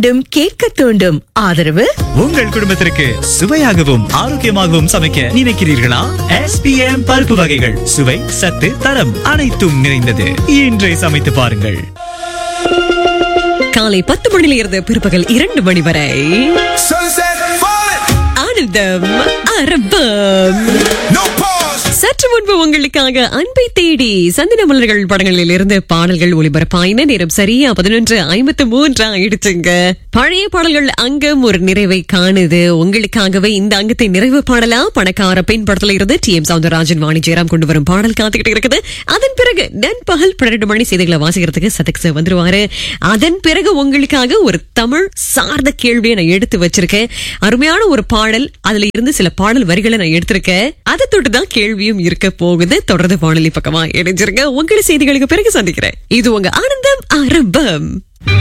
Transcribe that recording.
தூண்டும் கேட்க தூண்டும் ஆதரவு உங்கள் குடும்பத்திற்கு சுவையாகவும் ஆரோக்கியமாகவும் சமைக்க நினைக்கிறீர்களா எஸ்பிஎம் பருப்பு வகைகள் சுவை சத்து தரம் அனைத்தும் நிறைந்தது இன்றை சமைத்து பாருங்கள் காலை பத்து மணியில இருந்து பிற்பகல் இரண்டு மணி வரை Sunset falling, ஆனந்தம் அரபம் no pause. சற்று முன்பு உங்களுக்காக அன்பை தேடி சந்தன மலர்கள் படங்களில் இருந்து பாடல்கள் ஒளிபரப்பாயின நேரம் சரியா பதினொன்று ஐம்பத்து மூன்று ஆயிடுச்சுங்க பழைய பாடல்கள் அங்கம் ஒரு நிறைவை காணுது உங்களுக்காகவே இந்த அங்கத்தை நிறைவு பாடலாம் பணக்கார பெண் படத்துல இருந்து டி எம் சவுந்தரராஜன் வாணி ஜெயராம் கொண்டு வரும் பாடல் காத்துக்கிட்டு இருக்குது அதன் பிறகு நண்பகல் பன்னிரண்டு மணி செய்திகளை வாசிக்கிறதுக்கு சதக் சார் வந்துருவாரு அதன் பிறகு உங்களுக்காக ஒரு தமிழ் சார்ந்த கேள்வியை நான் எடுத்து வச்சிருக்கேன் அருமையான ஒரு பாடல் அதுல இருந்து சில பாடல் வரிகளை நான் எடுத்திருக்கேன் அதை தொட்டு தான் கேள்வியும் இருக்க போகுது தொடர்ந்து வானொலி பக்கமா இணைஞ்சிருங்க உங்களை செய்திகளுக்கு பிறகு சந்திக்கிறேன் இது உங்க ஆனந்தம் ஆரம்பம்